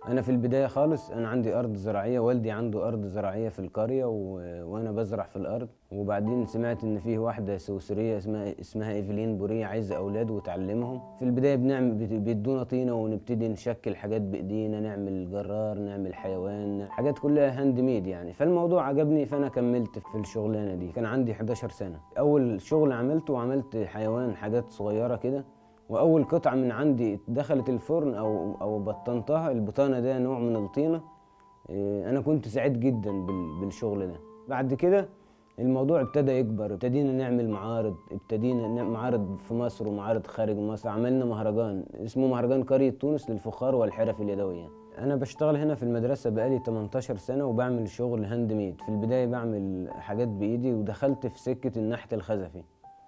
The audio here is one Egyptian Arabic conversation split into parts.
انا في البدايه خالص انا عندي ارض زراعيه والدي عنده ارض زراعيه في القريه و... وانا بزرع في الارض وبعدين سمعت ان فيه واحده سويسريه اسمها اسمها ايفلين بوريه عايزه اولاد وتعلمهم في البدايه بنعمل بت- بيدونا طينه ونبتدي نشكل حاجات بايدينا نعمل جرار نعمل حيوان حاجات كلها هاند ميد يعني فالموضوع عجبني فانا كملت في الشغلانه دي كان عندي 11 سنه اول شغل عملته عملت حيوان حاجات صغيره كده واول قطعه من عندي دخلت الفرن او او بطنتها البطانه ده نوع من الطينه إيه، انا كنت سعيد جدا بال- بالشغل ده بعد كده الموضوع ابتدى يكبر ابتدينا نعمل معارض ابتدينا نعمل معارض في مصر ومعارض خارج مصر عملنا مهرجان اسمه مهرجان قرية تونس للفخار والحرف اليدوية أنا بشتغل هنا في المدرسة بقالي 18 سنة وبعمل شغل هاند ميد في البداية بعمل حاجات بإيدي ودخلت في سكة النحت الخزفي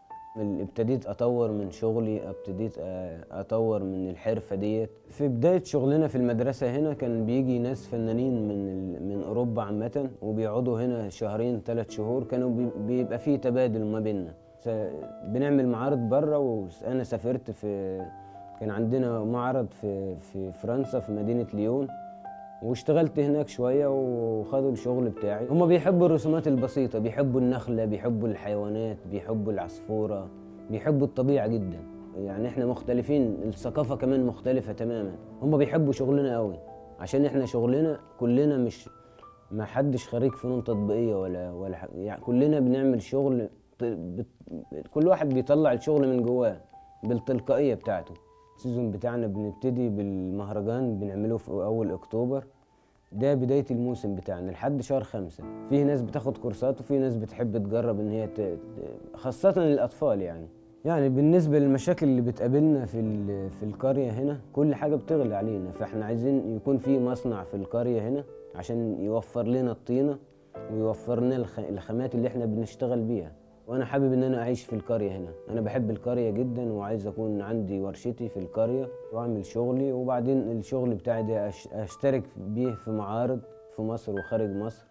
ابتديت اطور من شغلي ابتديت آه، اطور من الحرفه ديت في بدايه شغلنا في المدرسه هنا كان بيجي ناس فنانين من ال- من اوروبا عامه وبيقعدوا هنا شهرين ثلاث شهور كانوا بي- بيبقى فيه تبادل ما بيننا س- بنعمل معارض بره وانا سافرت في كان عندنا معرض في في فرنسا في مدينه ليون واشتغلت هناك شوية وخدوا الشغل بتاعي هما بيحبوا الرسومات البسيطة بيحبوا النخلة بيحبوا الحيوانات بيحبوا العصفورة بيحبوا الطبيعة جدا يعني احنا مختلفين الثقافة كمان مختلفة تماما هما بيحبوا شغلنا قوي عشان احنا شغلنا كلنا مش ما حدش خريج فنون تطبيقية ولا ولا ح- يعني كلنا بنعمل شغل ط- بت- كل واحد بيطلع الشغل من جواه بالتلقائية بتاعته السيزون بتاعنا بنبتدي بالمهرجان بنعمله في أول أكتوبر ده بداية الموسم بتاعنا لحد شهر خمسة فيه ناس بتاخد كورسات وفي ناس بتحب تجرب إن هي ت... ت- خاصة الأطفال يعني يعني بالنسبة للمشاكل اللي بتقابلنا في ال... في القرية هنا كل حاجة بتغلى علينا فإحنا عايزين يكون في مصنع في القرية هنا عشان يوفر لنا الطينة ويوفر لنا الخ... الخامات اللي إحنا بنشتغل بيها وانا حابب ان انا اعيش في القريه هنا انا بحب القريه جدا وعايز اكون عندي ورشتي في القريه واعمل شغلي وبعدين الشغل بتاعي ده أش- اشترك بيه في معارض في مصر وخارج مصر